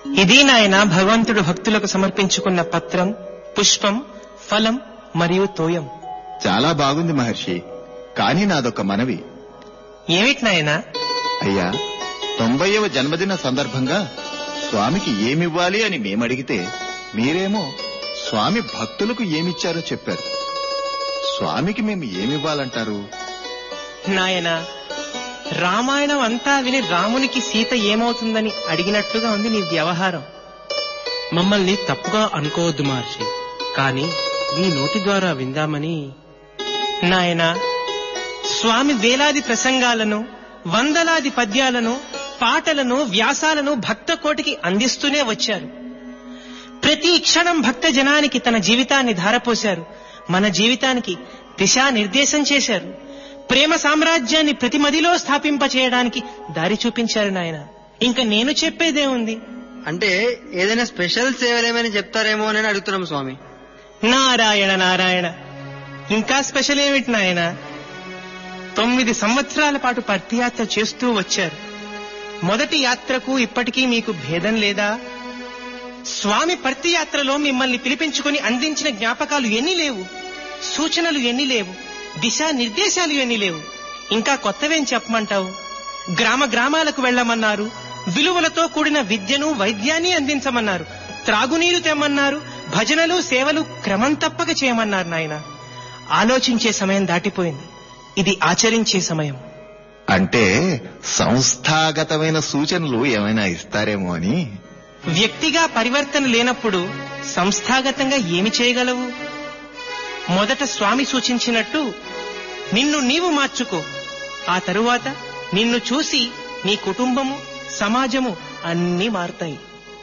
ఇది నాయన భగవంతుడు భక్తులకు సమర్పించుకున్న పత్రం పుష్పం ఫలం మరియు తోయం చాలా బాగుంది మహర్షి కానీ నాదొక మనవి ఏమిటి నాయనా అయ్యా తొంభైవ జన్మదిన సందర్భంగా స్వామికి ఏమివ్వాలి అని మేమడిగితే మీరేమో స్వామి భక్తులకు ఏమిచ్చారో చెప్పారు స్వామికి మేము ఏమివ్వాలంటారు నాయనా రామాయణం అంతా విని రామునికి సీత ఏమవుతుందని అడిగినట్లుగా ఉంది నీ వ్యవహారం మమ్మల్ని తప్పుగా అనుకోవద్దు మహర్షి కానీ మీ నోటి ద్వారా విందామని నాయనా స్వామి వేలాది ప్రసంగాలను వందలాది పద్యాలను పాటలను వ్యాసాలను భక్త కోటికి అందిస్తూనే వచ్చారు ప్రతి క్షణం భక్త జనానికి తన జీవితాన్ని ధారపోశారు మన జీవితానికి దిశానిర్దేశం చేశారు ప్రేమ సామ్రాజ్యాన్ని ప్రతి మదిలో స్థాపింపచేయడానికి దారి చూపించారు నాయన ఇంకా నేను చెప్పేదే ఉంది అంటే ఏదైనా స్పెషల్ సేవలు ఏమైనా చెప్తారేమో అని అడుగుతున్నాం స్వామి నారాయణ నారాయణ ఇంకా స్పెషల్ ఏమిటి నాయన తొమ్మిది సంవత్సరాల పాటు పర్తియాత్ర చేస్తూ వచ్చారు మొదటి యాత్రకు ఇప్పటికీ మీకు భేదం లేదా స్వామి పర్తియాత్రలో మిమ్మల్ని పిలిపించుకుని అందించిన జ్ఞాపకాలు ఎన్ని లేవు సూచనలు ఎన్ని లేవు దిశా నిర్దేశాలు ఎన్ని లేవు ఇంకా కొత్తవేం చెప్పమంటావు గ్రామ గ్రామాలకు వెళ్ళమన్నారు విలువలతో కూడిన విద్యను వైద్యాన్ని అందించమన్నారు త్రాగునీరు తెమ్మన్నారు భజనలు సేవలు క్రమం తప్పక చేయమన్నారు నాయన ఆలోచించే సమయం దాటిపోయింది ఇది ఆచరించే సమయం అంటే సంస్థాగతమైన సూచనలు ఏమైనా ఇస్తారేమో అని వ్యక్తిగా పరివర్తన లేనప్పుడు సంస్థాగతంగా ఏమి చేయగలవు మొదట స్వామి సూచించినట్టు నిన్ను నీవు మార్చుకో ఆ తరువాత నిన్ను చూసి నీ కుటుంబము సమాజము అన్నీ మారుతాయి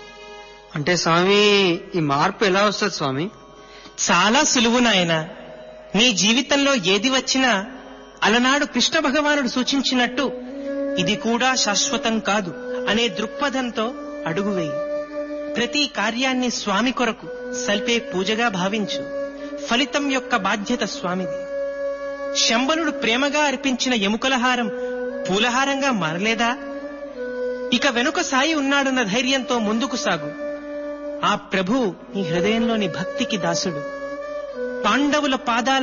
అంటే స్వామి ఈ మార్పు ఎలా వస్తుంది స్వామి చాలా సులువు నాయన నీ జీవితంలో ఏది వచ్చినా అలనాడు కృష్ణ భగవానుడు సూచించినట్టు ఇది కూడా శాశ్వతం కాదు అనే దృక్పథంతో అడుగు వేయి ప్రతి కార్యాన్ని స్వామి కొరకు సల్పే పూజగా భావించు ఫలితం యొక్క బాధ్యత స్వామిది శంబనుడు ప్రేమగా అర్పించిన ఎముకల హారం పూలహారంగా మారలేదా ఇక వెనుక సాయి ఉన్నాడన్న ధైర్యంతో ముందుకు సాగు ఆ ప్రభు నీ హృదయంలోని భక్తికి దాసుడు పాండవుల పాదాల